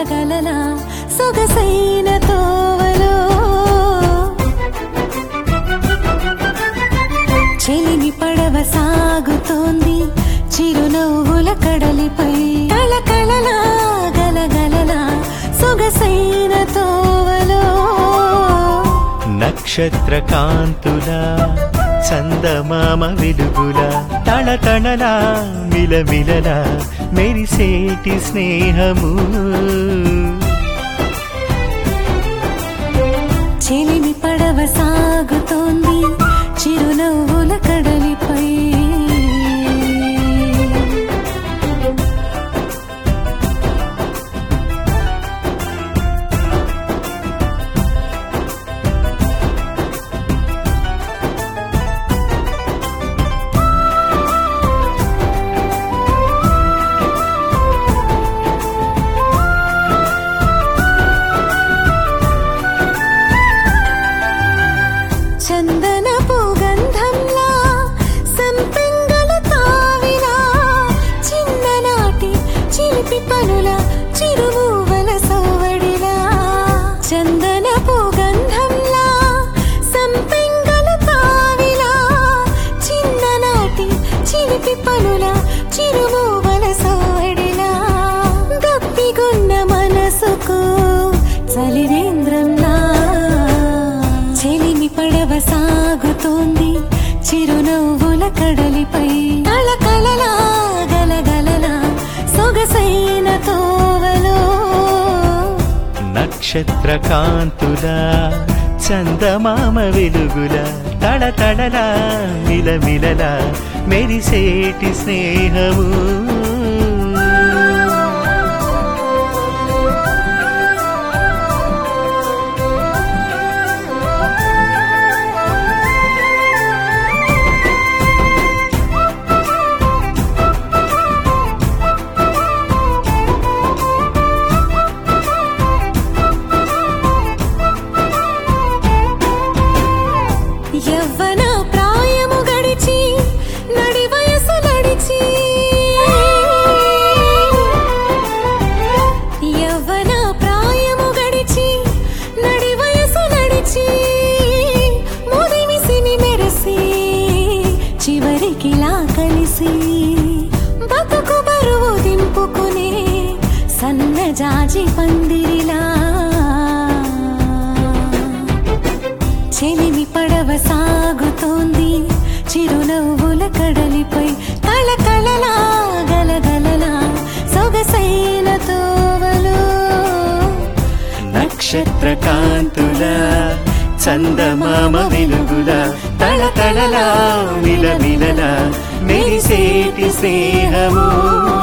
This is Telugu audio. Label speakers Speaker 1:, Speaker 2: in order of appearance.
Speaker 1: గలగలలా సొగసైన తోవలో చెలిమి పడవ సాగుతోంది చిరునవ్వుల కడలిపై కళకళలా గలగలలా సొగసైన తోవలో
Speaker 2: నక్షత్ర కాంతుల చందమామ వెలుగుల తళతళలా మిలమిలలా మెరిసేటి స్నేహము
Speaker 1: చెలిమి పడవ సాగుతోంది చిరునవ్వుల కడలిపై చందనపు గంధంలా సంపెంగల తావిలా చిన్ననాటి చిలిపి పనుల చిరుమూవల సవ్వడిలా చందనపు గంధంలా సంపెంగల తావిలా చిన్ననాటి చిలిపి పనుల చిరుమూవల సవ్వడిలా గప్పిగొన్న మనసుకు చలివేంద్రంలా చెలిమి పడవ సాగుతోంది చిరునవ్వుల కడలిపై కళకళలా గలగలలా సొగసైన తోవలో
Speaker 2: నక్షత్ర కాంతుల చందమామ వెలుగుల తళతళలా మిలమిలలా మెరిసేటి స్నేహము
Speaker 1: యవ్వన ప్రాయము గడిచి నడి వయసు నడిచి యవ్వన ప్రాయము గడిచి నడి వయసు నడిచి ముదిమిసిని మెరిసి చివరికిలా కలిసి బతుకు బరువు దింపుకునే సన్నజాజి పందిరిలా చెలిమి పడవ సాగుతోంది చిరునవ్వుల కడలిపై కళకళలా గలగలలా సొగసైన తోవలో
Speaker 2: నక్షత్ర కాంతుల చందమామ వెలుగుల తళతళలా మిలమిలలా మెరిసేటి స్నేహము